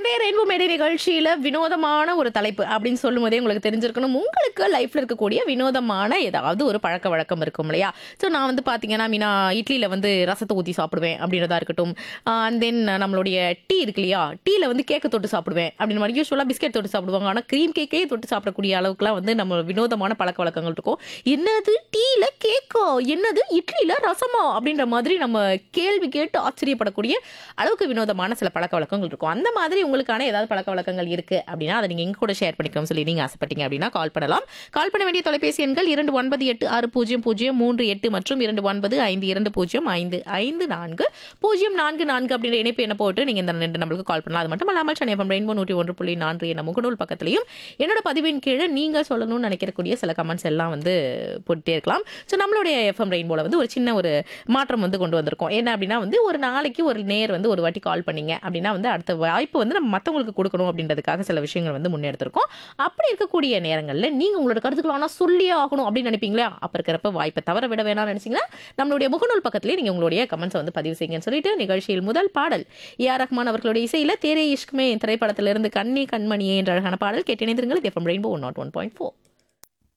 நேர்களே ரெயின்போ மேடை நிகழ்ச்சியில வினோதமான ஒரு தலைப்பு அப்படின்னு சொல்லும் போதே உங்களுக்கு தெரிஞ்சிருக்கணும் உங்களுக்கு லைஃப்ல இருக்கக்கூடிய வினோதமான ஏதாவது ஒரு பழக்க வழக்கம் இருக்கும் இல்லையா ஸோ நான் வந்து பாத்தீங்கன்னா மீனா இட்லியில வந்து ரசத்தை ஊற்றி சாப்பிடுவேன் அப்படின்றதா இருக்கட்டும் அண்ட் தென் நம்மளுடைய டீ இருக்கு இல்லையா டீல வந்து கேக்கை தொட்டு சாப்பிடுவேன் அப்படின்னு மாதிரி யூஸ்வலாக பிஸ்கெட் தொட்டு சாப்பிடுவாங்க ஆனால் க்ரீம் கேக்கே தொட்டு சாப்பிடக்கூடிய அளவுக்குலாம் வந்து நம்ம வினோதமான பழக்க வழக்கங்கள் இருக்கும் என்னது டீல கேக்கோ என்னது இட்லியில ரசமா அப்படின்ற மாதிரி நம்ம கேள்வி கேட்டு ஆச்சரியப்படக்கூடிய அளவுக்கு வினோதமான சில பழக்க வழக்கங்கள் இருக்கும் அந்த மாதிரி உங்களுக்கான ஏதாவது பழக்க வழக்கங்கள் இருக்கு அப்படின்னா அதை நீங்க எங்க கூட ஷேர் பண்ணிக்கணும் சொல்லி நீங்க ஆசைப்பட்டீங்க அப்படின்னா கால் பண்ணலாம் கால் பண்ண வேண்டிய தொலைபேசி எண்கள் இரண்டு ஒன்பது எட்டு ஆறு பூஜ்ஜியம் பூஜ்ஜியம் மூன்று எட்டு மற்றும் இரண்டு ஒன்பது ஐந்து இரண்டு பூஜ்ஜியம் ஐந்து ஐந்து நான்கு பூஜ்ஜியம் நான்கு நான்கு அப்படின்ற இணைப்பு என்ன போட்டு நீங்க இந்த ரெண்டு நம்பருக்கு கால் பண்ணலாம் அது மட்டும் இல்லாமல் சென்னை எஃப்எம் ரெயின்போ நூற்றி ஒன்று புள்ளி நான்கு என முகநூல் பக்கத்துலையும் என்னோட பதிவின் கீழே நீங்க சொல்லணும்னு நினைக்கக்கூடிய சில கமெண்ட்ஸ் எல்லாம் வந்து போட்டுட்டே இருக்கலாம் ஸோ நம்மளுடைய எஃப்எம் ரெயின்போல வந்து ஒரு சின்ன ஒரு மாற்றம் வந்து கொண்டு வந்திருக்கோம் என்ன அப்படின்னா வந்து ஒரு நாளைக்கு ஒரு நேர் வந்து ஒரு வாட்டி கால் பண்ணீங்க அப்படின்னா வந்து அடுத்த வாய்ப்பு வந்து நம்ம மற்றவங்களுக்கு கொடுக்கணும் அப்படின்றதுக்காக சில விஷயங்கள் வந்து முன்னெடுத்திருக்கோம் அப்படி இருக்கக்கூடிய நேரங்களில் நீங்கள் உங்களோட கருத்துக்கள் ஆனால் சொல்லியே ஆகணும் அப்படின்னு நினைப்பீங்களா அப்போ இருக்கிறப்ப வாய்ப்பை தவற விட வேணாம்னு நினைச்சீங்கன்னா நம்மளுடைய முகநூல் பக்கத்துலேயே நீங்கள் உங்களுடைய கமெண்ட்ஸை வந்து பதிவு செய்யுங்கன்னு சொல்லிட்டு நிகழ்ச்சியில் முதல் பாடல் ஏ ஆர் ரஹ்மான் அவர்களுடைய இசையில் தேரே இஷ்குமே திரைப்படத்திலிருந்து கண்ணி கண்மணியே என்ற அழகான பாடல் கேட்டிணைந்திருங்கள் FM rainbow one nought one point four